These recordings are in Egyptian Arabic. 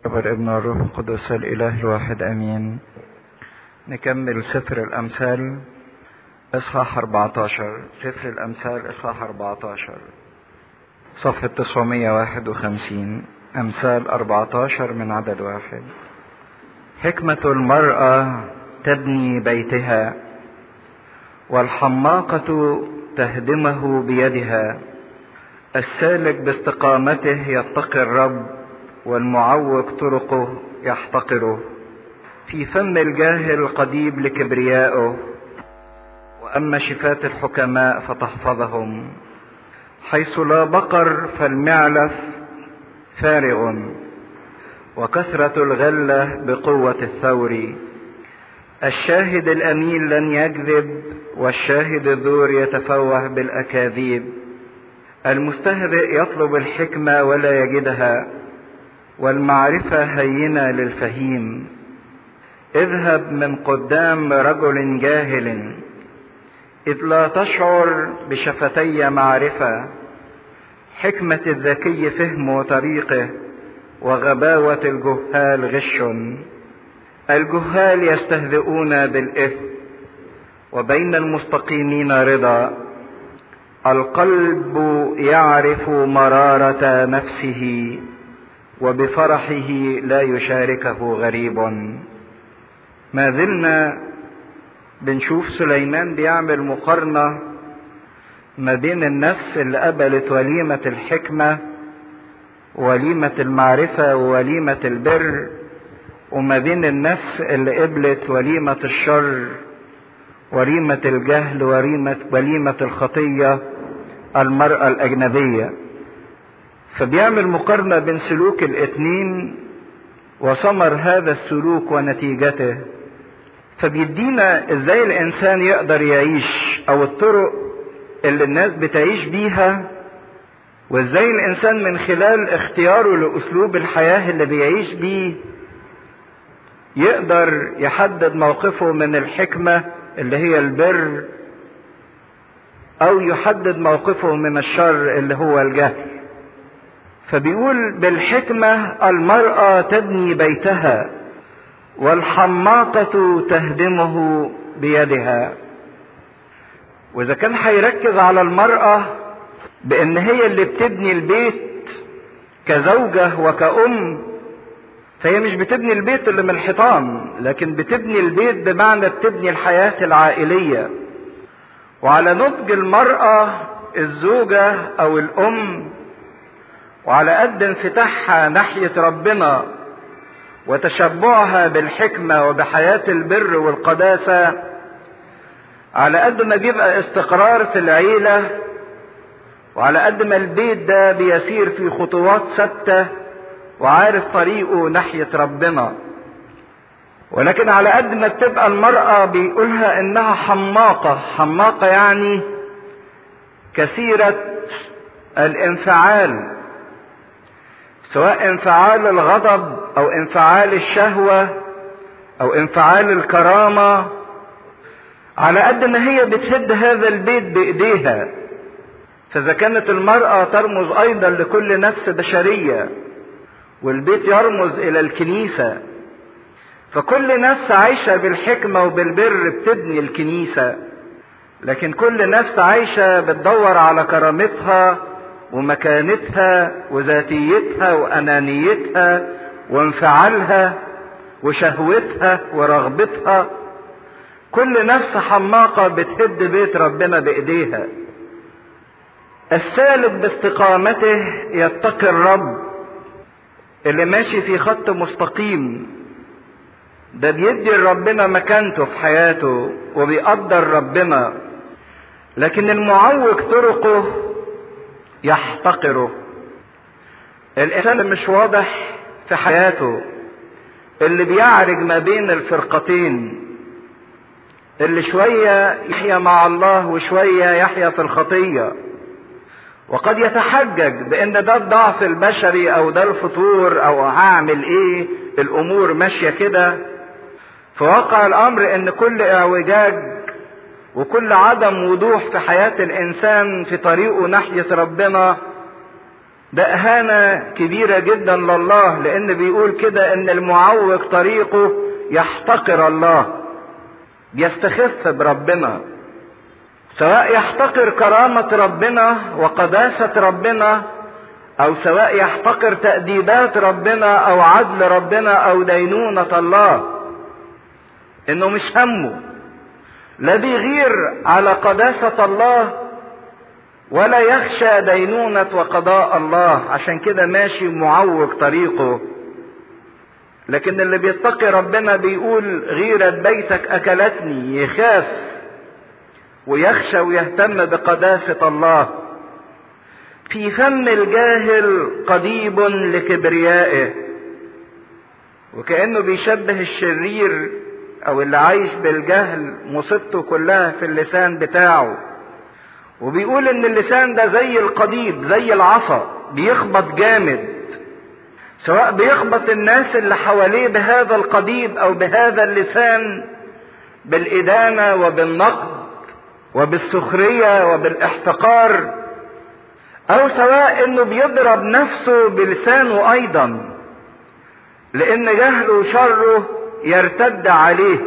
والابن والروح القدس الإله الواحد أمين نكمل سفر الأمثال إصحاح 14 سفر الأمثال إصحاح 14 صفحة 951 أمثال 14 من عدد واحد حكمة المرأة تبني بيتها والحماقة تهدمه بيدها السالك باستقامته يتقي الرب والمعوق طرقه يحتقره في فم الجاهل قضيب لكبريائه واما شفاه الحكماء فتحفظهم حيث لا بقر فالمعلف فارغ وكثره الغله بقوه الثور الشاهد الامين لن يكذب والشاهد الذور يتفوه بالاكاذيب المستهزئ يطلب الحكمه ولا يجدها والمعرفة هينة للفهيم اذهب من قدام رجل جاهل إذ لا تشعر بشفتي معرفة حكمة الذكي فهم طريقه وغباوة الجهال غش الجهال يستهزئون بالإثم وبين المستقيمين رضا القلب يعرف مرارة نفسه وبفرحه لا يشاركه غريب ما زلنا بنشوف سليمان بيعمل مقارنة ما بين النفس اللي قبلت وليمة الحكمة وليمة المعرفة ووليمة البر وما بين النفس اللي قبلت وليمة الشر وليمة الجهل وليمة وليمة الخطية المرأة الأجنبية فبيعمل مقارنة بين سلوك الاتنين وثمر هذا السلوك ونتيجته فبيدينا ازاي الانسان يقدر يعيش او الطرق اللي الناس بتعيش بيها وازاي الانسان من خلال اختياره لاسلوب الحياة اللي بيعيش بيه يقدر يحدد موقفه من الحكمة اللي هي البر او يحدد موقفه من الشر اللي هو الجهل فبيقول بالحكمة المرأة تبني بيتها والحماقة تهدمه بيدها وإذا كان هيركز على المرأة بأن هي اللي بتبني البيت كزوجة وكأم فهي مش بتبني البيت اللي من الحيطان لكن بتبني البيت بمعنى بتبني الحياة العائلية وعلى نضج المرأة الزوجة أو الأم وعلى قد انفتاحها ناحية ربنا وتشبعها بالحكمة وبحياة البر والقداسة على قد ما بيبقى استقرار في العيلة وعلى قد ما البيت ده بيسير في خطوات ثابتة وعارف طريقه ناحية ربنا ولكن على قد ما بتبقى المرأة بيقولها انها حماقة حماقة يعني كثيرة الانفعال سواء انفعال الغضب او انفعال الشهوة او انفعال الكرامة على قد ما هي بتهد هذا البيت بايديها فاذا كانت المرأة ترمز ايضا لكل نفس بشرية والبيت يرمز الى الكنيسة فكل نفس عايشة بالحكمة وبالبر بتبني الكنيسة لكن كل نفس عايشة بتدور على كرامتها ومكانتها وذاتيتها وانانيتها وانفعالها وشهوتها ورغبتها كل نفس حماقة بتهد بيت ربنا بايديها السالك باستقامته يتقي الرب اللي ماشي في خط مستقيم ده بيدي لربنا مكانته في حياته وبيقدر ربنا لكن المعوج طرقه يحتقره الانسان اللي مش واضح في حياته اللي بيعرج ما بين الفرقتين اللي شوية يحيا مع الله وشوية يحيا في الخطية وقد يتحجج بان ده الضعف البشري او ده الفطور او هعمل ايه الامور ماشية كده في واقع الامر ان كل اعوجاج وكل عدم وضوح في حياة الانسان في طريقه ناحية ربنا ده اهانة كبيرة جدا لله لان بيقول كده ان المعوج طريقه يحتقر الله بيستخف بربنا سواء يحتقر كرامة ربنا وقداسة ربنا او سواء يحتقر تأديبات ربنا او عدل ربنا او دينونة الله انه مش همه لا بيغير على قداسة الله ولا يخشى دينونة وقضاء الله عشان كده ماشي معوج طريقه لكن اللي بيتقي ربنا بيقول غيرة بيتك أكلتني يخاف ويخشى ويهتم بقداسة الله في فم الجاهل قضيب لكبريائه وكأنه بيشبه الشرير أو اللي عايش بالجهل مصيبته كلها في اللسان بتاعه وبيقول ان اللسان ده زي القضيب زي العصا بيخبط جامد سواء بيخبط الناس اللي حواليه بهذا القضيب او بهذا اللسان بالادانه وبالنقد وبالسخريه وبالاحتقار او سواء انه بيضرب نفسه بلسانه ايضا لان جهله وشره يرتد عليه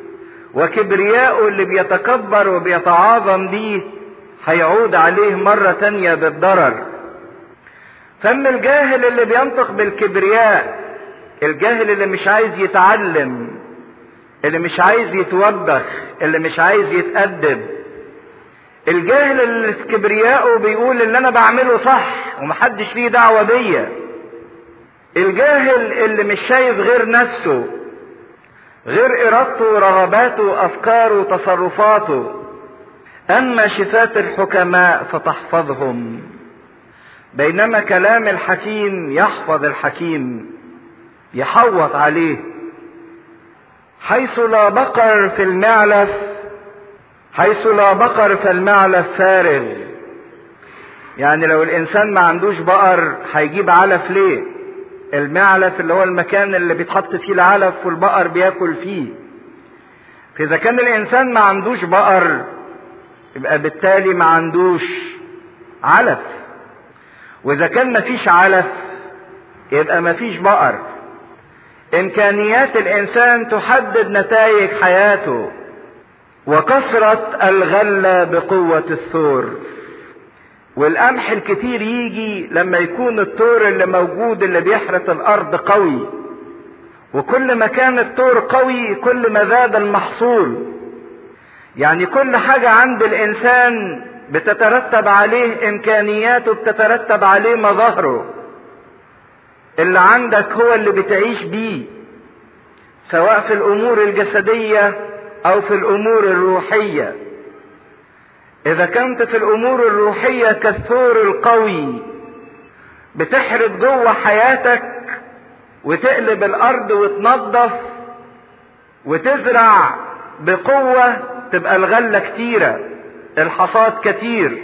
وكبرياءه اللي بيتكبر وبيتعاظم بيه هيعود عليه مرة تانية بالضرر فم الجاهل اللي بينطق بالكبرياء الجاهل اللي مش عايز يتعلم اللي مش عايز يتوبخ اللي مش عايز يتأدب الجاهل اللي في كبريائه بيقول اللي انا بعمله صح ومحدش فيه دعوة بيا الجاهل اللي مش شايف غير نفسه غير ارادته ورغباته افكاره وتصرفاته اما شفات الحكماء فتحفظهم بينما كلام الحكيم يحفظ الحكيم يحوط عليه حيث لا بقر في المعلف حيث لا بقر فالمعلف فارغ يعني لو الانسان ما عندوش بقر هيجيب علف ليه المعلف اللي هو المكان اللي بيتحط فيه العلف والبقر بياكل فيه فاذا كان الانسان ما عندوش بقر يبقى بالتالي ما عندوش علف واذا كان ما فيش علف يبقى ما فيش بقر امكانيات الانسان تحدد نتائج حياته وكثرة الغلة بقوة الثور والقمح الكتير يجي لما يكون الثور اللي موجود اللي بيحرث الارض قوي وكل ما كان الثور قوي كل ما زاد المحصول يعني كل حاجة عند الانسان بتترتب عليه امكانياته بتترتب عليه مظاهره اللي عندك هو اللي بتعيش بيه سواء في الامور الجسدية او في الامور الروحية اذا كنت في الامور الروحية كالثور القوي بتحرد جوه حياتك وتقلب الارض وتنظف وتزرع بقوة تبقى الغلة كتيرة الحصاد كتير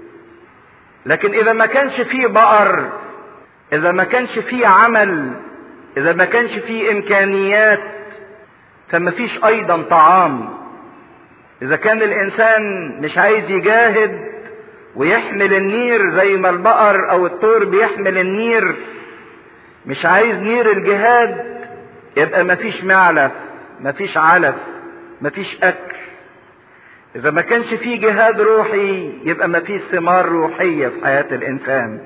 لكن اذا ما كانش فيه بقر اذا ما كانش فيه عمل اذا ما كانش فيه امكانيات فما فيش ايضا طعام اذا كان الانسان مش عايز يجاهد ويحمل النير زي ما البقر او الطور بيحمل النير مش عايز نير الجهاد يبقى مفيش معلف مفيش علف مفيش اكل اذا ما كانش فيه جهاد روحي يبقى مفيش ثمار روحية في حياة الانسان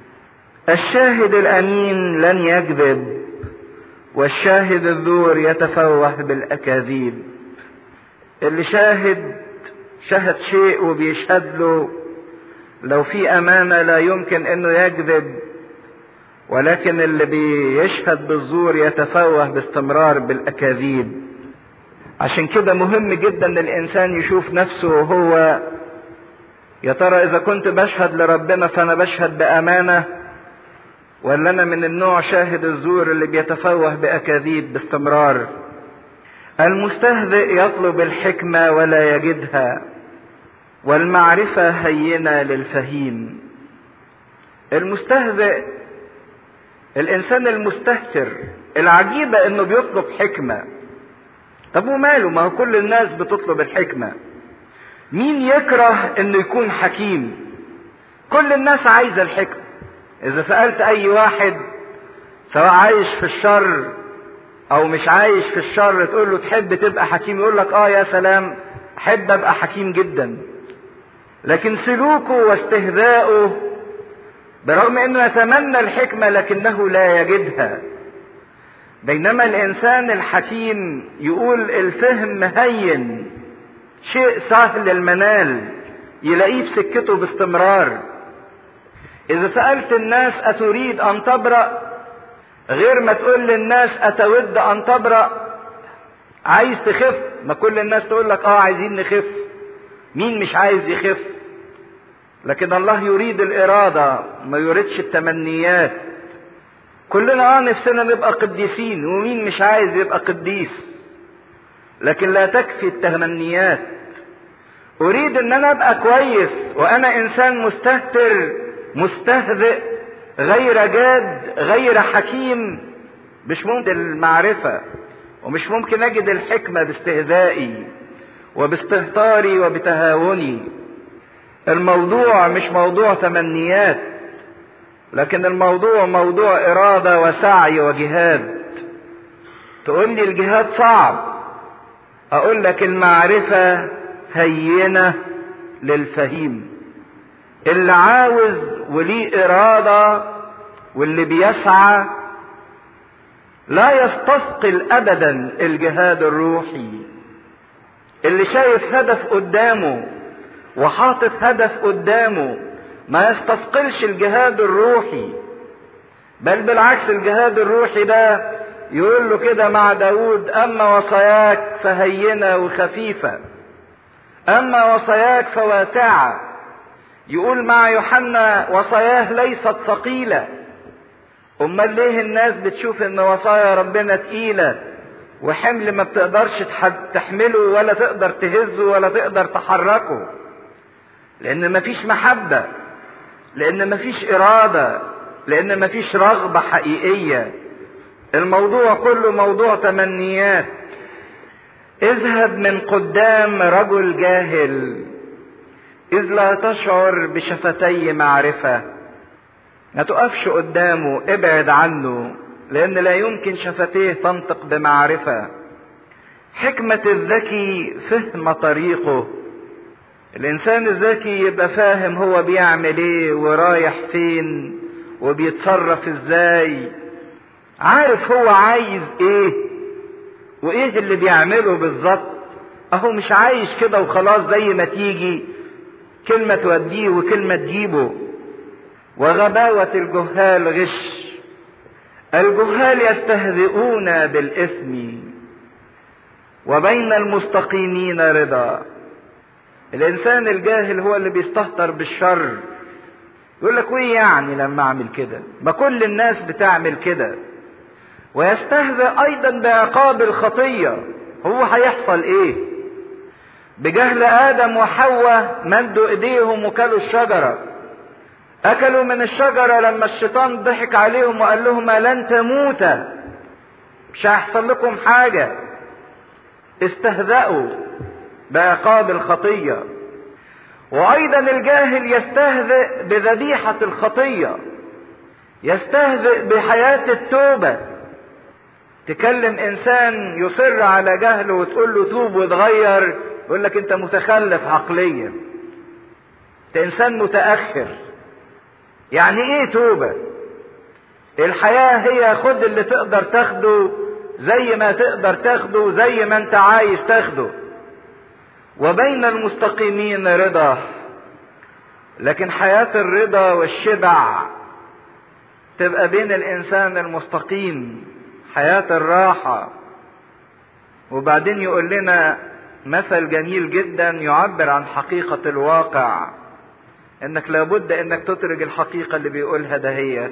الشاهد الامين لن يكذب والشاهد الذور يتفوه بالاكاذيب اللي شاهد شهد شيء وبيشهد له لو في امانه لا يمكن انه يكذب ولكن اللي بيشهد بالزور يتفوه باستمرار بالاكاذيب عشان كده مهم جدا الانسان يشوف نفسه وهو يا ترى اذا كنت بشهد لربنا فانا بشهد بامانه ولا انا من النوع شاهد الزور اللي بيتفوه باكاذيب باستمرار المستهزئ يطلب الحكمه ولا يجدها والمعرفه هينه للفهيم المستهزئ الانسان المستهتر العجيبه انه بيطلب حكمه طب وماله ما هو كل الناس بتطلب الحكمه مين يكره انه يكون حكيم كل الناس عايزه الحكمه اذا سألت اي واحد سواء عايش في الشر او مش عايش في الشر تقول له تحب تبقى حكيم يقول لك اه يا سلام احب ابقى حكيم جدا لكن سلوكه واستهزاؤه برغم انه يتمنى الحكمة لكنه لا يجدها بينما الانسان الحكيم يقول الفهم هين شيء سهل المنال يلاقيه في سكته باستمرار اذا سألت الناس اتريد ان تبرأ غير ما تقول للناس اتود ان تبرأ عايز تخف ما كل الناس تقول لك اه عايزين نخف مين مش عايز يخف لكن الله يريد الإرادة ما يريدش التمنيات كلنا اه نفسنا نبقى قديسين ومين مش عايز يبقى قديس لكن لا تكفي التمنيات اريد ان انا ابقى كويس وانا انسان مستهتر مستهزئ غير جاد غير حكيم مش ممكن المعرفة ومش ممكن اجد الحكمة باستهزائي وباستهتاري وبتهاوني الموضوع مش موضوع تمنيات لكن الموضوع موضوع إرادة وسعي وجهاد تقول لي الجهاد صعب أقول لك المعرفة هينة للفهيم اللي عاوز وليه إرادة واللي بيسعى لا يستثقل أبدا الجهاد الروحي اللي شايف هدف قدامه وحاطط هدف قدامه ما يستثقلش الجهاد الروحي بل بالعكس الجهاد الروحي ده يقول له كده مع داود أما وصاياك فهينة وخفيفة أما وصاياك فواسعة يقول مع يوحنا وصاياه ليست ثقيلة أمال ليه الناس بتشوف إن وصايا ربنا تقيلة وحمل ما بتقدرش تحمله ولا تقدر تهزه ولا تقدر تحركه لأن مفيش محبة لأن مفيش إرادة لأن مفيش رغبة حقيقية الموضوع كله موضوع تمنيات اذهب من قدام رجل جاهل إذ لا تشعر بشفتي معرفة ما تقفش قدامه ابعد عنه لأن لا يمكن شفتيه تنطق بمعرفة حكمة الذكي فهم طريقه الإنسان الذكي يبقى فاهم هو بيعمل إيه ورايح فين وبيتصرف إزاي عارف هو عايز إيه وإيه اللي بيعمله بالظبط أهو مش عايش كده وخلاص زي ما تيجي كلمة توديه وكلمة تجيبه وغباوة الجهال غش الجهال يستهزئون بالإثم وبين المستقيمين رضا الإنسان الجاهل هو اللي بيستهتر بالشر يقول لك وإيه يعني لما أعمل كده ما كل الناس بتعمل كده ويستهزئ أيضا بعقاب الخطية هو هيحصل إيه بجهل آدم وحواء مدوا إيديهم وكلوا الشجرة أكلوا من الشجرة لما الشيطان ضحك عليهم وقال لهم لن تموتا مش هيحصل لكم حاجة استهزأوا بعقاب الخطية وأيضا الجاهل يستهزئ بذبيحة الخطية يستهزئ بحياة التوبة تكلم إنسان يصر على جهله وتقول له توب وتغير يقول لك أنت متخلف عقليا أنت إنسان متأخر يعني إيه توبة؟ الحياة هي خد اللي تقدر تاخده زي ما تقدر تاخده زي ما أنت عايز تاخده وبين المستقيمين رضا لكن حياة الرضا والشبع تبقى بين الإنسان المستقيم حياة الراحة وبعدين يقول لنا مثل جميل جدا يعبر عن حقيقة الواقع انك لابد انك تترك الحقيقة اللي بيقولها دهيت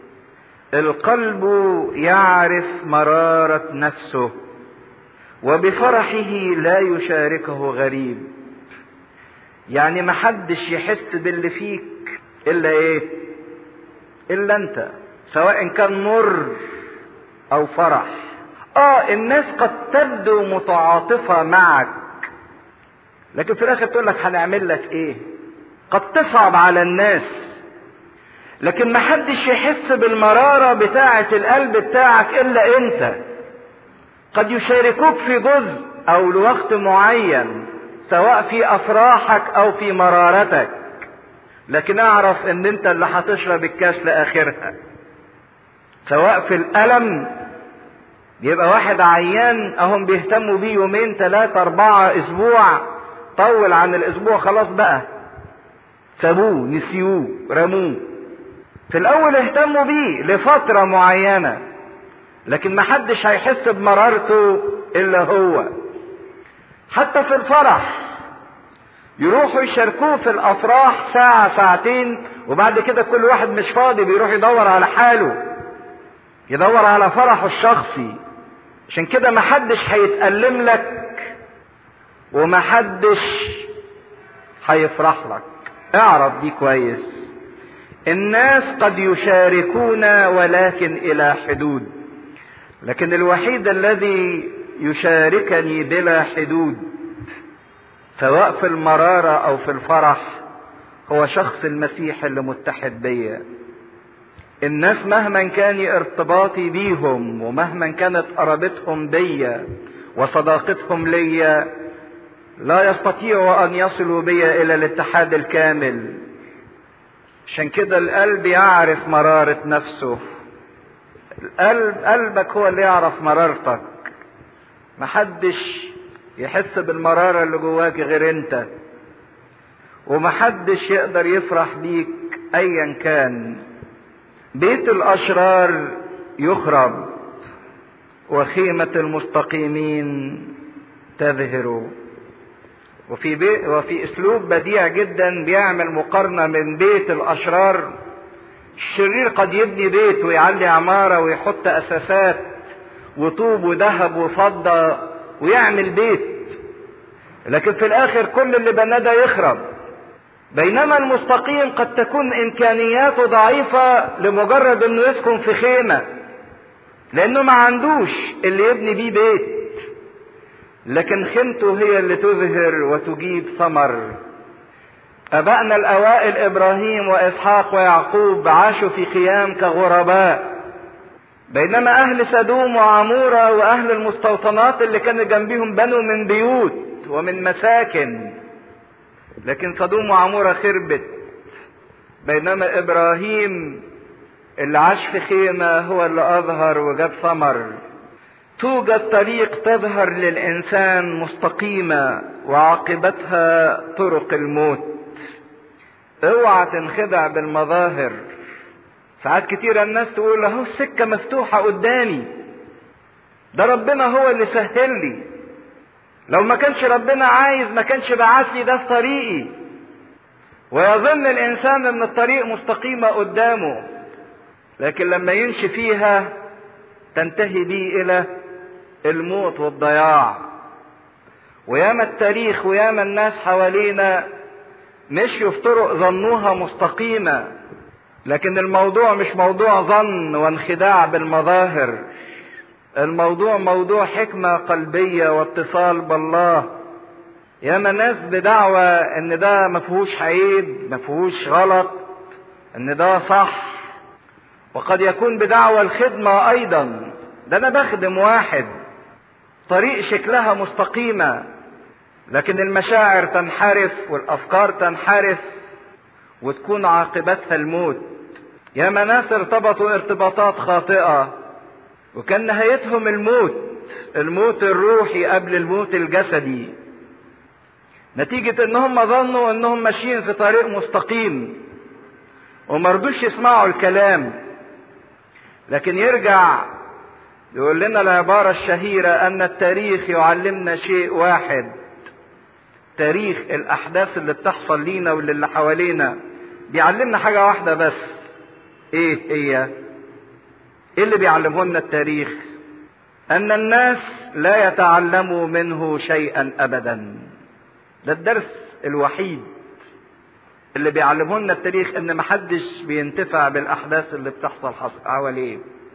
القلب يعرف مرارة نفسه وبفرحه لا يشاركه غريب يعني محدش يحس باللي فيك الا ايه الا انت سواء كان مر او فرح اه الناس قد تبدو متعاطفة معك لكن في الاخر تقول لك هنعمل لك ايه قد تصعب على الناس لكن محدش يحس بالمرارة بتاعة القلب بتاعك الا انت قد يشاركوك في جزء او لوقت معين سواء في افراحك او في مرارتك لكن اعرف ان انت اللي هتشرب الكاس لاخرها سواء في الالم يبقى واحد عيان اهم بيهتموا بيه يومين ثلاثة اربعة اسبوع طول عن الاسبوع خلاص بقى سابوه نسيوه رموه في الاول اهتموا بيه لفترة معينة لكن محدش هيحس بمرارته الا هو حتى في الفرح يروحوا يشاركوه في الافراح ساعة ساعتين وبعد كده كل واحد مش فاضي بيروح يدور على حاله يدور على فرحه الشخصي عشان كده محدش هيتألم لك ومحدش هيفرح لك اعرف دي كويس الناس قد يشاركون ولكن الى حدود لكن الوحيد الذي يشاركني بلا حدود سواء في المرارة او في الفرح هو شخص المسيح اللي متحد بيا الناس مهما كان ارتباطي بيهم ومهما كانت قرابتهم بيا وصداقتهم ليا لا يستطيعوا ان يصلوا بيا الى الاتحاد الكامل عشان كده القلب يعرف مرارة نفسه القلب قلبك هو اللي يعرف مرارتك محدش يحس بالمرارة اللي جواك غير انت ومحدش يقدر يفرح بيك ايا كان بيت الاشرار يخرب وخيمة المستقيمين تظهر وفي بي وفي اسلوب بديع جدا بيعمل مقارنة من بيت الاشرار الشرير قد يبني بيت ويعلي عمارة ويحط اساسات وطوب وذهب وفضة ويعمل بيت لكن في الاخر كل اللي بناه ده يخرب بينما المستقيم قد تكون امكانياته ضعيفة لمجرد انه يسكن في خيمة لانه ما عندوش اللي يبني بيه بيت لكن خيمته هي اللي تزهر وتجيب ثمر ابائنا الاوائل ابراهيم واسحاق ويعقوب عاشوا في خيام كغرباء بينما اهل سدوم وعمورة واهل المستوطنات اللي كانوا جنبيهم بنوا من بيوت ومن مساكن لكن سدوم وعمورة خربت بينما ابراهيم اللي عاش في خيمة هو اللي اظهر وجاب ثمر توجد طريق تظهر للانسان مستقيمة وعاقبتها طرق الموت اوعى تنخدع بالمظاهر ساعات كتير الناس تقول اهو السكة مفتوحة قدامي ده ربنا هو اللي سهل لي لو ما كانش ربنا عايز ما كانش بعت لي ده في طريقي ويظن الانسان ان الطريق مستقيمة قدامه لكن لما يمشي فيها تنتهي بيه الى الموت والضياع وياما التاريخ وياما الناس حوالينا مشيوا في طرق ظنوها مستقيمة لكن الموضوع مش موضوع ظن وانخداع بالمظاهر الموضوع موضوع حكمة قلبية واتصال بالله ياما ناس بدعوى ان ده مفهوش عيب مفهوش غلط ان ده صح وقد يكون بدعوى الخدمة ايضا ده انا بخدم واحد طريق شكلها مستقيمة لكن المشاعر تنحرف والافكار تنحرف وتكون عاقبتها الموت ياما ناس ارتبطوا ارتباطات خاطئة وكان نهايتهم الموت الموت الروحي قبل الموت الجسدي نتيجة ان هم ظنوا انهم ماشيين في طريق مستقيم ومرضوش يسمعوا الكلام لكن يرجع يقول لنا العبارة الشهيرة ان التاريخ يعلمنا شيء واحد تاريخ الاحداث اللي بتحصل لينا واللي اللي حوالينا بيعلمنا حاجة واحدة بس ايه هي ايه اللي بيعلمه لنا التاريخ ان الناس لا يتعلموا منه شيئا ابدا ده الدرس الوحيد اللي بيعلمه لنا التاريخ ان محدش بينتفع بالاحداث اللي بتحصل حواليه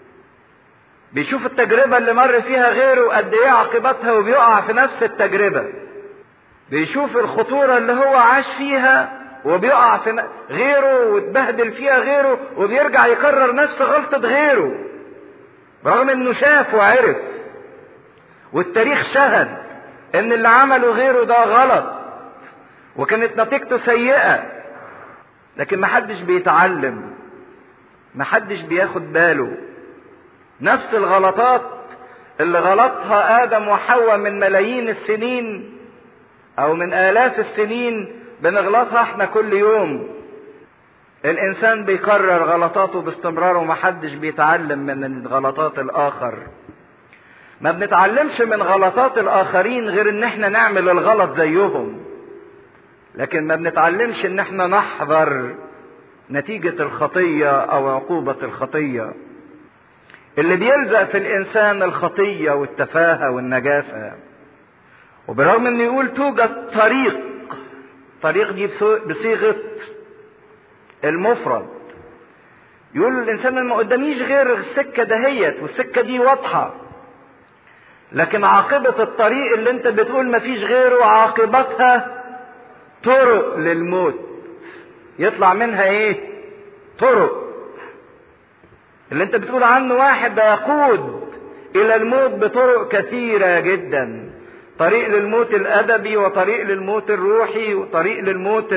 بيشوف التجربة اللي مر فيها غيره قد ايه عاقبتها وبيقع في نفس التجربة بيشوف الخطورة اللي هو عاش فيها وبيقع في غيره وتبهدل فيها غيره وبيرجع يكرر نفس غلطة غيره برغم انه شاف وعرف والتاريخ شهد ان اللي عمله غيره ده غلط وكانت نتيجته سيئة لكن محدش بيتعلم محدش بياخد باله نفس الغلطات اللي غلطها ادم وحواء من ملايين السنين او من الاف السنين بنغلطها احنا كل يوم الانسان بيكرر غلطاته باستمرار ومحدش بيتعلم من غلطات الاخر ما بنتعلمش من غلطات الاخرين غير ان احنا نعمل الغلط زيهم لكن ما بنتعلمش ان احنا نحذر نتيجة الخطية او عقوبة الخطية اللي بيلزق في الانسان الخطية والتفاهة والنجاسة وبرغم ان يقول توجد طريق طريق دي بصيغة المفرد يقول الانسان ما قداميش غير السكة دهيت والسكة دي واضحة لكن عاقبة الطريق اللي انت بتقول مفيش غيره عاقبتها طرق للموت يطلع منها ايه طرق اللي انت بتقول عنه واحد ده يقود الى الموت بطرق كثيرة جدا طريق للموت الادبي وطريق للموت الروحي وطريق للموت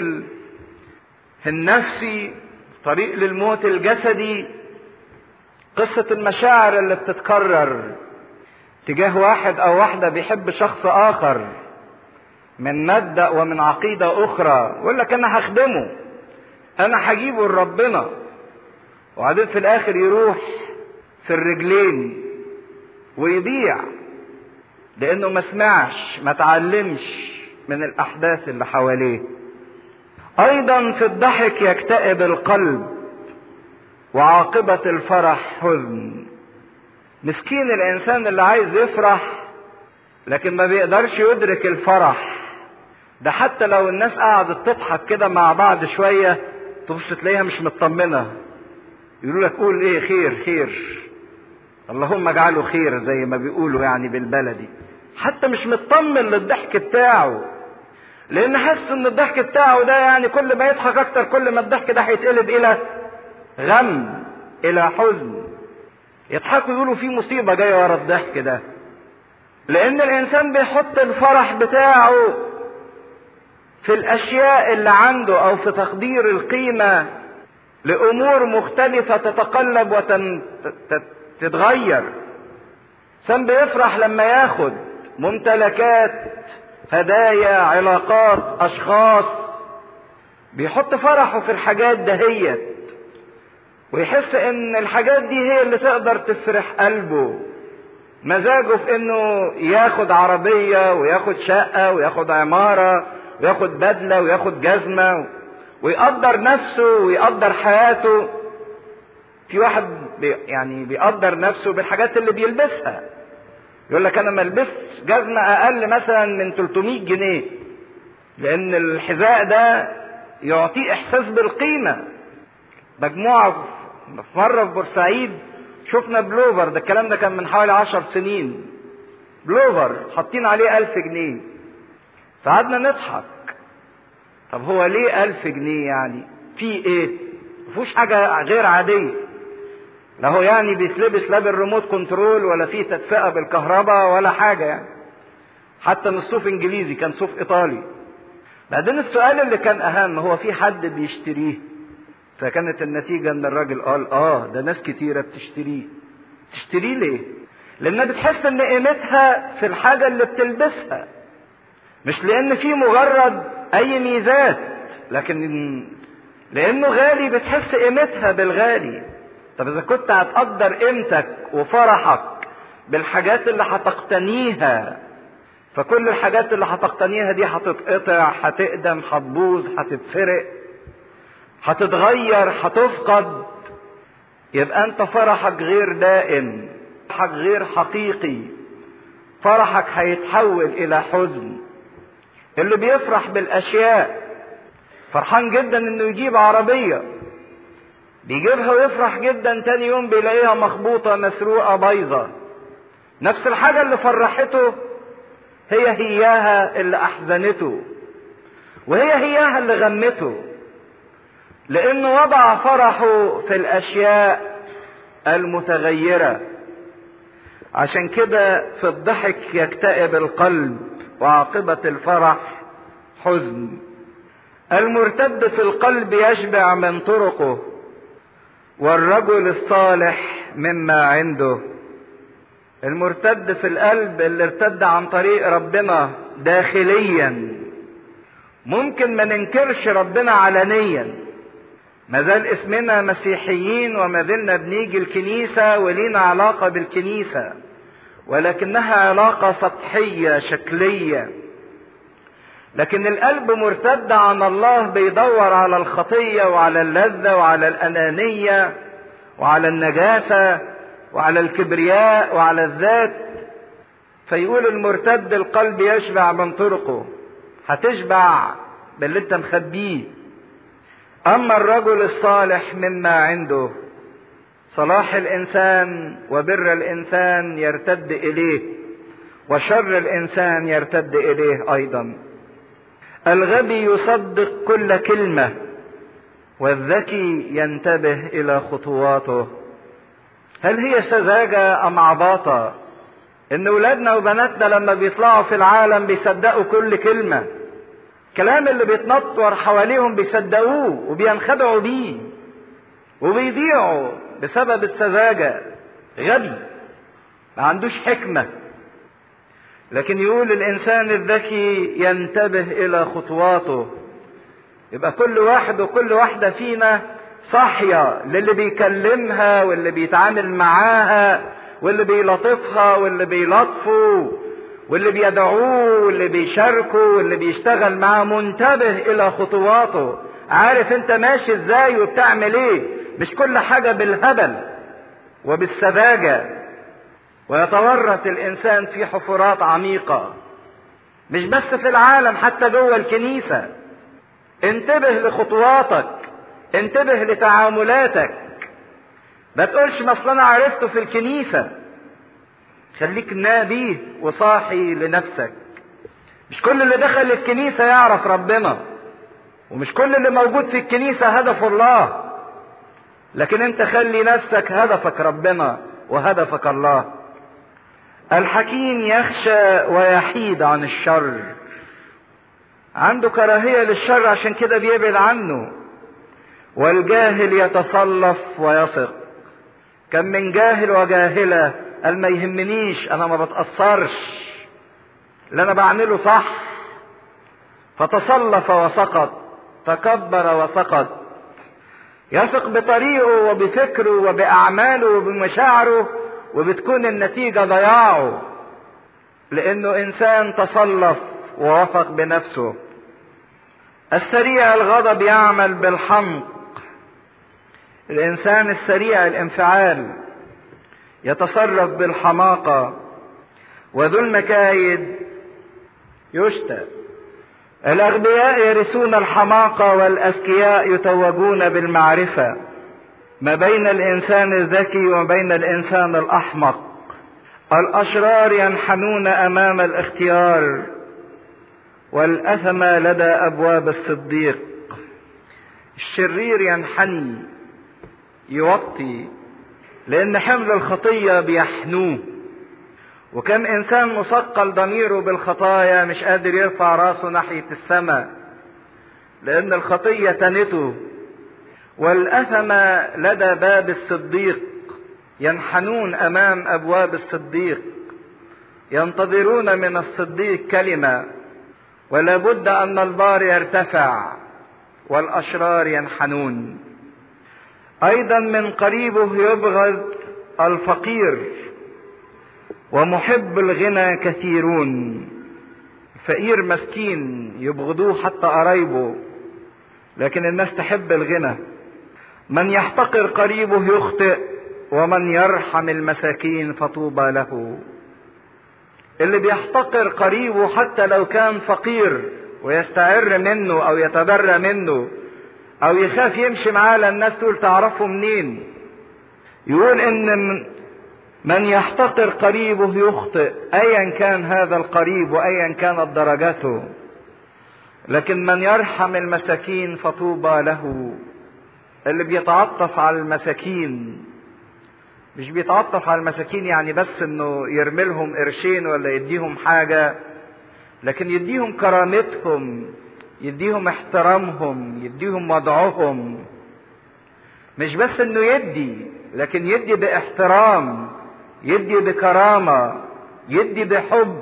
النفسي طريق للموت الجسدي قصة المشاعر اللي بتتكرر تجاه واحد او واحدة بيحب شخص اخر من مبدأ ومن عقيدة اخرى يقول لك انا هخدمه انا هجيبه لربنا وبعدين في الاخر يروح في الرجلين ويضيع لانه ما سمعش ما تعلمش من الاحداث اللي حواليه ايضا في الضحك يكتئب القلب وعاقبة الفرح حزن مسكين الانسان اللي عايز يفرح لكن ما بيقدرش يدرك الفرح ده حتى لو الناس قعدت تضحك كده مع بعض شوية تبص تلاقيها مش مطمنة يقولوا لك قول ايه خير خير اللهم اجعله خير زي ما بيقولوا يعني بالبلدي حتى مش مطمن للضحك بتاعه لان حاسس ان الضحك بتاعه ده يعني كل ما يضحك اكتر كل ما الضحك ده هيتقلب الى غم الى حزن يضحكوا يقولوا في مصيبه جايه ورا الضحك ده لان الانسان بيحط الفرح بتاعه في الاشياء اللي عنده او في تقدير القيمه لامور مختلفه تتقلب وتتغير الانسان بيفرح لما ياخد ممتلكات هدايا علاقات اشخاص بيحط فرحه في الحاجات دهيت ويحس ان الحاجات دي هي اللي تقدر تفرح قلبه مزاجه في انه ياخد عربية وياخد شقة وياخد عمارة وياخد بدلة وياخد جزمة ويقدر نفسه ويقدر حياته في واحد بي يعني بيقدر نفسه بالحاجات اللي بيلبسها يقول لك انا ما البسش جزمة اقل مثلا من 300 جنيه لان الحذاء ده يعطيه احساس بالقيمة مجموعة في مرة في بورسعيد شفنا بلوفر ده الكلام ده كان من حوالي عشر سنين بلوفر حاطين عليه ألف جنيه فقعدنا نضحك طب هو ليه ألف جنيه يعني في ايه مفيهوش حاجة غير عادية لا هو يعني بيتلبس لا بالريموت كنترول ولا فيه تدفئة بالكهرباء ولا حاجة يعني حتى مش صوف انجليزي كان صوف ايطالي بعدين السؤال اللي كان اهم هو في حد بيشتريه فكانت النتيجة ان الراجل قال اه ده ناس كتيرة بتشتريه تشتريه ليه لانها بتحس ان قيمتها في الحاجة اللي بتلبسها مش لان في مجرد اي ميزات لكن لانه غالي بتحس قيمتها بالغالي طب اذا كنت هتقدر قيمتك وفرحك بالحاجات اللي هتقتنيها فكل الحاجات اللي هتقتنيها دي هتتقطع هتقدم هتبوظ هتتسرق هتتغير هتفقد يبقى انت فرحك غير دائم فرحك غير حقيقي فرحك هيتحول الى حزن اللي بيفرح بالاشياء فرحان جدا انه يجيب عربية بيجيبها ويفرح جدا تاني يوم بيلاقيها مخبوطة مسروقة بايظة نفس الحاجة اللي فرحته هي هياها اللي احزنته وهي هياها اللي غمته لانه وضع فرحه في الاشياء المتغيره عشان كده في الضحك يكتئب القلب وعاقبه الفرح حزن المرتد في القلب يشبع من طرقه والرجل الصالح مما عنده المرتد في القلب اللي ارتد عن طريق ربنا داخليا ممكن ما ننكرش ربنا علنيا ما زال اسمنا مسيحيين وما زلنا بنيجي الكنيسة ولينا علاقة بالكنيسة ولكنها علاقة سطحية شكلية لكن القلب مرتد عن الله بيدور على الخطية وعلى اللذة وعلى الأنانية وعلى النجاسة وعلى الكبرياء وعلى الذات فيقول المرتد القلب يشبع من طرقه هتشبع باللي انت مخبيه اما الرجل الصالح مما عنده صلاح الانسان وبر الانسان يرتد اليه وشر الانسان يرتد اليه ايضا الغبي يصدق كل كلمه والذكي ينتبه الى خطواته هل هي سذاجه ام عباطه ان ولادنا وبناتنا لما بيطلعوا في العالم بيصدقوا كل كلمه الكلام اللي بيتنطور حواليهم بيصدقوه وبينخدعوا بيه وبيضيعوا بسبب السذاجه غبي ما عندوش حكمه لكن يقول الانسان الذكي ينتبه الى خطواته يبقى كل واحد وكل واحده فينا صاحيه للي بيكلمها واللي بيتعامل معاها واللي بيلطفها واللي بيلطفه واللي بيدعوه واللي بيشاركه واللي بيشتغل معاه منتبه الى خطواته عارف انت ماشي ازاي وبتعمل ايه مش كل حاجه بالهبل وبالسذاجه ويتورط الانسان في حفرات عميقه مش بس في العالم حتى جوه الكنيسه انتبه لخطواتك انتبه لتعاملاتك ما تقولش ما اصل انا عرفته في الكنيسه خليك نابيه وصاحي لنفسك مش كل اللي دخل الكنيسه يعرف ربنا ومش كل اللي موجود في الكنيسه هدف الله لكن انت خلي نفسك هدفك ربنا وهدفك الله الحكيم يخشى ويحيد عن الشر عنده كراهية للشر عشان كده بيبعد عنه والجاهل يتصلف ويثق كم من جاهل وجاهلة قال ما يهمنيش انا ما بتأثرش اللي انا بعمله صح فتصلف وسقط تكبر وسقط يثق بطريقه وبفكره وبأعماله وبمشاعره وبتكون النتيجة ضياعه لأنه إنسان تصلف ووثق بنفسه السريع الغضب يعمل بالحمق الإنسان السريع الانفعال يتصرف بالحماقة وذو المكايد يشتى الأغبياء يرثون الحماقة والأذكياء يتوجون بالمعرفة ما بين الإنسان الذكي وبين الإنسان الأحمق الأشرار ينحنون أمام الاختيار والأثم لدى أبواب الصديق الشرير ينحني يوطي لأن حمل الخطية بيحنوه وكم إنسان مثقل ضميره بالخطايا مش قادر يرفع راسه ناحية السماء لأن الخطية تنته والأثم لدى باب الصديق ينحنون أمام أبواب الصديق ينتظرون من الصديق كلمة ولا بد أن البار يرتفع والأشرار ينحنون أيضا من قريبه يبغض الفقير ومحب الغنى كثيرون فقير مسكين يبغضوه حتى قرايبه لكن الناس تحب الغنى من يحتقر قريبه يخطئ ومن يرحم المساكين فطوبى له اللي بيحتقر قريبه حتى لو كان فقير ويستعر منه او يتبرى منه او يخاف يمشي معاه لان الناس تقول تعرفه منين يقول ان من يحتقر قريبه يخطئ ايا كان هذا القريب وايا كانت درجته لكن من يرحم المساكين فطوبى له اللي بيتعطف على المساكين مش بيتعطف على المساكين يعني بس انه يرمي لهم قرشين ولا يديهم حاجة لكن يديهم كرامتهم يديهم احترامهم يديهم وضعهم مش بس انه يدي لكن يدي باحترام يدي بكرامة يدي بحب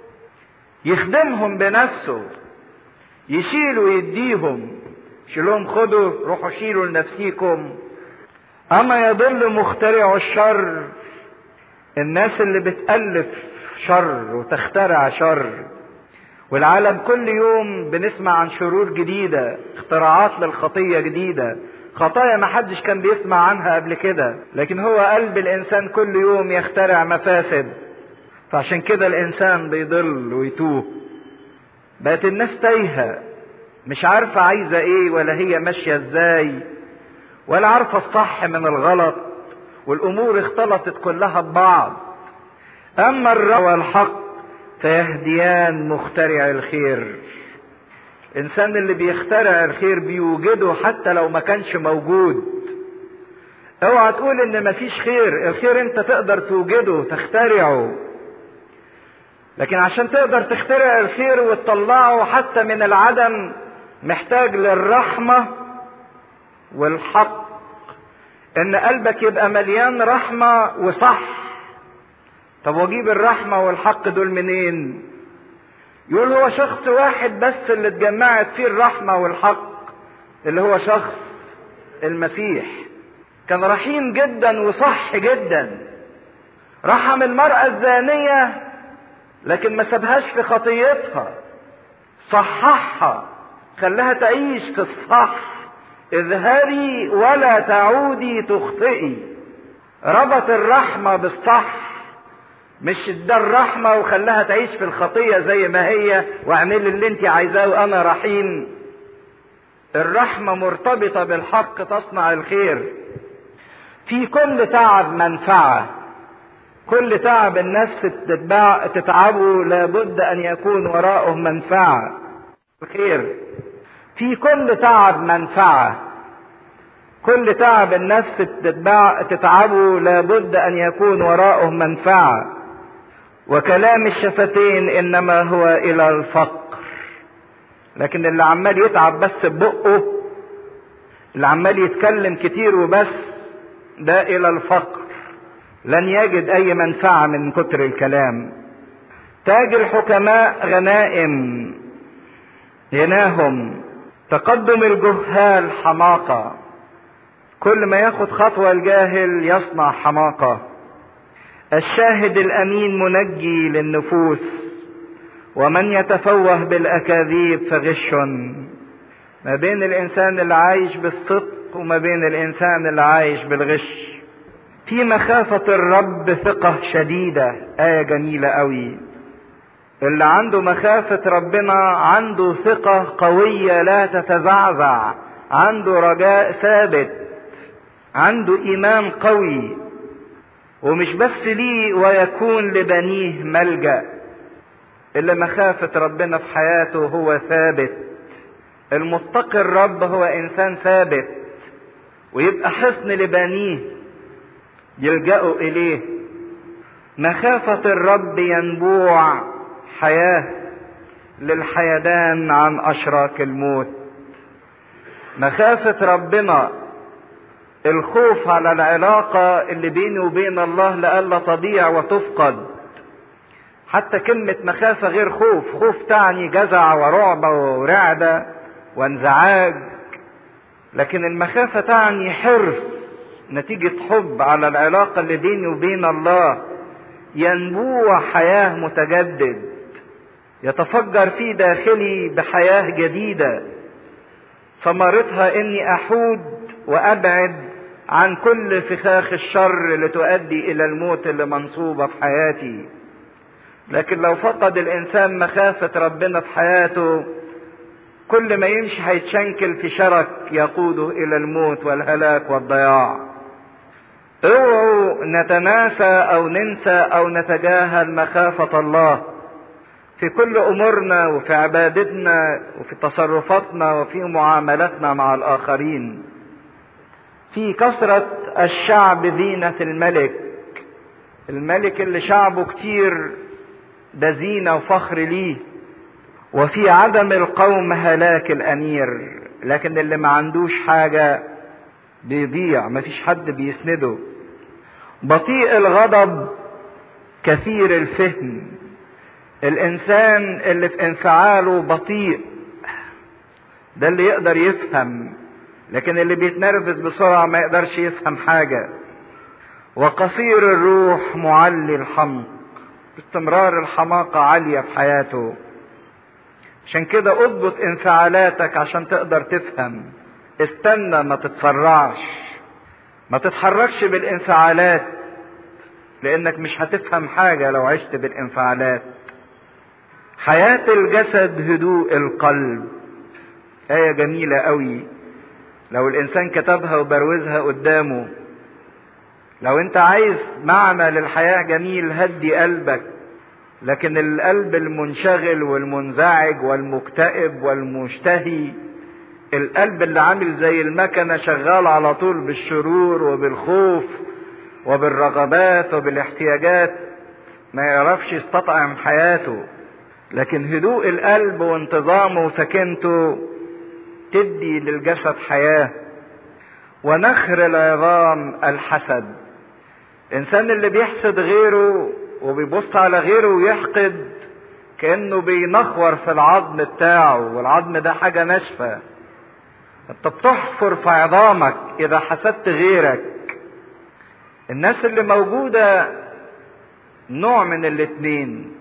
يخدمهم بنفسه يشيل ويديهم شيلهم خدوا روحوا شيلوا لنفسيكم اما يضل مخترع الشر الناس اللي بتألف شر وتخترع شر والعالم كل يوم بنسمع عن شرور جديدة اختراعات للخطية جديدة خطايا ما حدش كان بيسمع عنها قبل كده لكن هو قلب الانسان كل يوم يخترع مفاسد فعشان كده الانسان بيضل ويتوه بقت الناس تايهة مش عارفة عايزة ايه ولا هي ماشية ازاي ولا عارفة الصح من الغلط والامور اختلطت كلها ببعض اما الرب والحق فيهديان مخترع الخير الانسان اللي بيخترع الخير بيوجده حتى لو ما كانش موجود اوعى تقول ان مفيش خير الخير انت تقدر توجده تخترعه لكن عشان تقدر تخترع الخير وتطلعه حتى من العدم محتاج للرحمة والحق ان قلبك يبقى مليان رحمة وصح طب واجيب الرحمة والحق دول منين يقول هو شخص واحد بس اللي اتجمعت فيه الرحمة والحق اللي هو شخص المسيح كان رحيم جدا وصح جدا رحم المرأة الزانية لكن ما سابهاش في خطيتها صححها خلاها تعيش في الصح اظهري ولا تعودي تخطئي ربط الرحمة بالصح مش ادى الرحمة وخلاها تعيش في الخطية زي ما هي واعملي اللي انت عايزاه وانا رحيم الرحمة مرتبطة بالحق تصنع الخير في كل تعب منفعة كل تعب النفس تتبع تتعبه لابد ان يكون وراءه منفعة خير في كل تعب منفعة كل تعب النفس تتبع تتعبه لابد ان يكون وراءه منفعة وكلام الشفتين انما هو الى الفقر لكن اللي عمال يتعب بس ببقه اللي عمال يتكلم كتير وبس ده الى الفقر لن يجد اي منفعة من كتر الكلام تاج الحكماء غنائم غناهم تقدم الجهال حماقة كل ما ياخد خطوة الجاهل يصنع حماقة الشاهد الامين منجي للنفوس ومن يتفوه بالاكاذيب فغش ما بين الانسان اللي عايش بالصدق وما بين الانسان اللي عايش بالغش في مخافة الرب ثقة شديدة آية جميلة قوي اللي عنده مخافة ربنا عنده ثقة قوية لا تتزعزع عنده رجاء ثابت عنده إيمان قوي ومش بس ليه ويكون لبنيه ملجأ اللي مخافة ربنا في حياته هو ثابت المتقي الرب هو إنسان ثابت ويبقى حصن لبنيه يلجأوا إليه مخافة الرب ينبوع حياة للحيدان عن أشراك الموت مخافة ربنا الخوف على العلاقة اللي بيني وبين الله لألا تضيع وتفقد حتى كلمة مخافة غير خوف خوف تعني جزع ورعب ورعدة وانزعاج لكن المخافة تعني حرص نتيجة حب على العلاقة اللي بيني وبين الله ينبوع حياة متجدد يتفجر في داخلي بحياة جديدة ثمرتها اني احود وابعد عن كل فخاخ الشر اللي تؤدي الى الموت اللي منصوبة في حياتي لكن لو فقد الانسان مخافة ربنا في حياته كل ما يمشي هيتشنكل في شرك يقوده الى الموت والهلاك والضياع اوعوا نتناسى او ننسى او نتجاهل مخافة الله في كل امورنا وفي عبادتنا وفي تصرفاتنا وفي معاملاتنا مع الاخرين في كثرة الشعب زينة الملك الملك اللي شعبه كتير ده زينة وفخر ليه وفي عدم القوم هلاك الأمير لكن اللي ما عندوش حاجة بيضيع مفيش حد بيسنده بطيء الغضب كثير الفهم الإنسان اللي في انفعاله بطيء ده اللي يقدر يفهم لكن اللي بيتنرفز بسرعة ما يقدرش يفهم حاجة وقصير الروح معلي الحمق باستمرار الحماقة عالية في حياته عشان كده اضبط انفعالاتك عشان تقدر تفهم استنى ما تتسرعش ما تتحركش بالانفعالات لانك مش هتفهم حاجة لو عشت بالانفعالات حياة الجسد هدوء القلب آية جميلة قوي لو الإنسان كتبها وبروزها قدامه لو أنت عايز معنى للحياة جميل هدي قلبك لكن القلب المنشغل والمنزعج والمكتئب والمشتهي القلب اللي عامل زي المكنة شغال على طول بالشرور وبالخوف وبالرغبات وبالاحتياجات ما يعرفش يستطعم حياته لكن هدوء القلب وانتظامه وسكنته تدي للجسد حياة ونخر العظام الحسد الانسان اللي بيحسد غيره وبيبص على غيره ويحقد كانه بينخور في العظم بتاعه والعظم ده حاجة ناشفة انت بتحفر في عظامك اذا حسدت غيرك الناس اللي موجودة نوع من الاتنين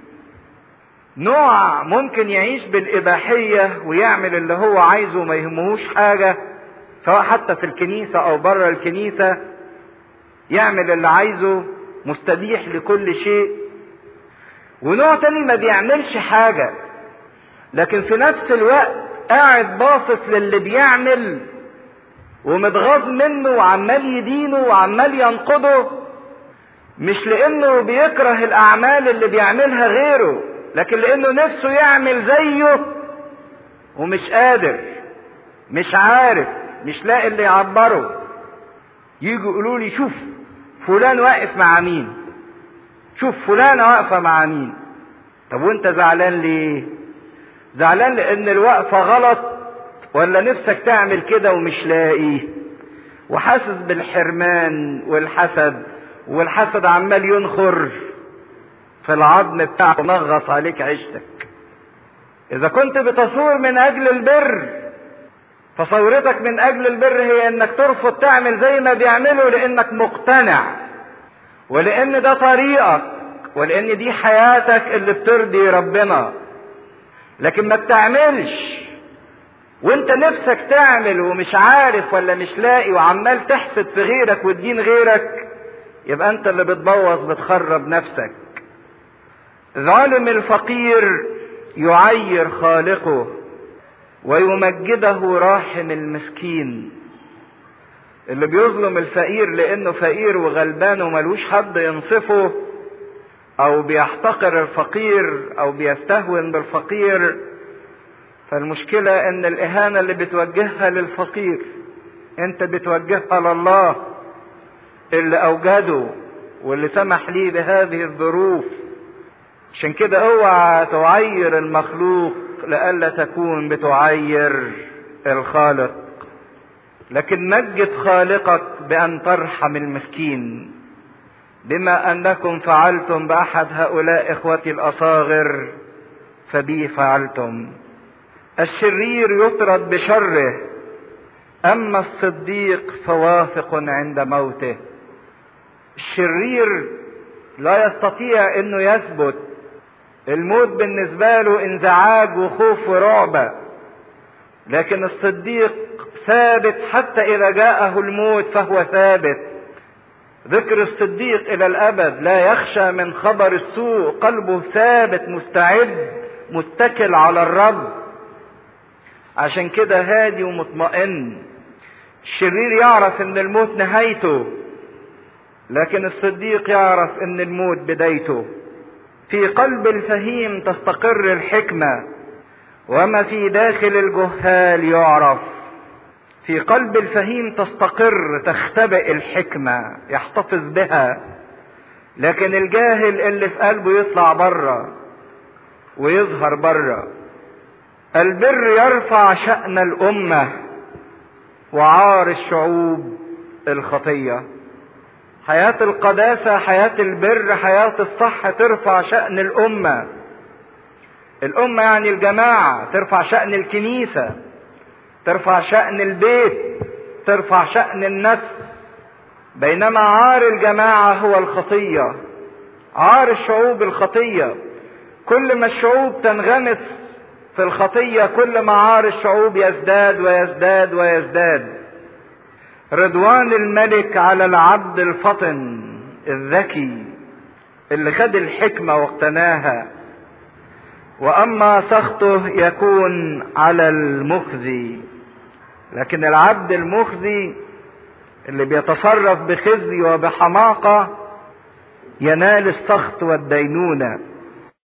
نوع ممكن يعيش بالإباحية ويعمل اللي هو عايزه وما يهمهوش حاجة سواء حتى في الكنيسة أو بره الكنيسة يعمل اللي عايزه مستبيح لكل شيء ونوع تاني ما بيعملش حاجة لكن في نفس الوقت قاعد باصص للي بيعمل ومتغاظ منه وعمال يدينه وعمال ينقضه مش لانه بيكره الاعمال اللي بيعملها غيره لكن لانه نفسه يعمل زيه ومش قادر مش عارف مش لاقي اللي يعبره يجوا يقولوا لي شوف فلان واقف مع مين شوف فلانة واقفة مع مين طب وانت زعلان ليه زعلان لان الوقفة غلط ولا نفسك تعمل كده ومش لاقي وحاسس بالحرمان والحسد والحسد عمال ينخر في العظم بتاعه نغص عليك عيشتك اذا كنت بتصور من اجل البر فصورتك من اجل البر هي انك ترفض تعمل زي ما بيعملوا لانك مقتنع ولان ده طريقك ولان دي حياتك اللي بترضي ربنا لكن ما بتعملش وانت نفسك تعمل ومش عارف ولا مش لاقي وعمال تحسد في غيرك وتدين غيرك يبقى انت اللي بتبوظ بتخرب نفسك ظالم الفقير يعير خالقه ويمجده راحم المسكين اللي بيظلم الفقير لانه فقير وغلبان وملوش حد ينصفه او بيحتقر الفقير او بيستهون بالفقير فالمشكلة ان الاهانة اللي بتوجهها للفقير انت بتوجهها لله اللي اوجده واللي سمح ليه بهذه الظروف عشان كده اوعى تعير المخلوق لئلا تكون بتعير الخالق لكن مجد خالقك بان ترحم المسكين بما انكم فعلتم باحد هؤلاء اخوتي الاصاغر فبي فعلتم الشرير يطرد بشره اما الصديق فواثق عند موته الشرير لا يستطيع انه يثبت الموت بالنسبه له انزعاج وخوف ورعبه لكن الصديق ثابت حتى اذا جاءه الموت فهو ثابت ذكر الصديق الى الابد لا يخشى من خبر السوء قلبه ثابت مستعد متكل على الرب عشان كده هادي ومطمئن الشرير يعرف ان الموت نهايته لكن الصديق يعرف ان الموت بدايته في قلب الفهيم تستقر الحكمه وما في داخل الجهال يعرف في قلب الفهيم تستقر تختبئ الحكمة يحتفظ بها لكن الجاهل اللي في قلبه يطلع بره ويظهر بره البر يرفع شأن الأمة وعار الشعوب الخطية حياة القداسة حياة البر حياة الصح ترفع شأن الأمة الأمة يعني الجماعة ترفع شأن الكنيسة ترفع شأن البيت ترفع شأن النفس بينما عار الجماعة هو الخطية عار الشعوب الخطية كل ما الشعوب تنغمس في الخطية كل ما عار الشعوب يزداد ويزداد ويزداد رضوان الملك على العبد الفطن الذكي اللي خد الحكمة واقتناها واما سخطه يكون على المخزي لكن العبد المخزي اللي بيتصرف بخزي وبحماقة ينال السخط والدينونة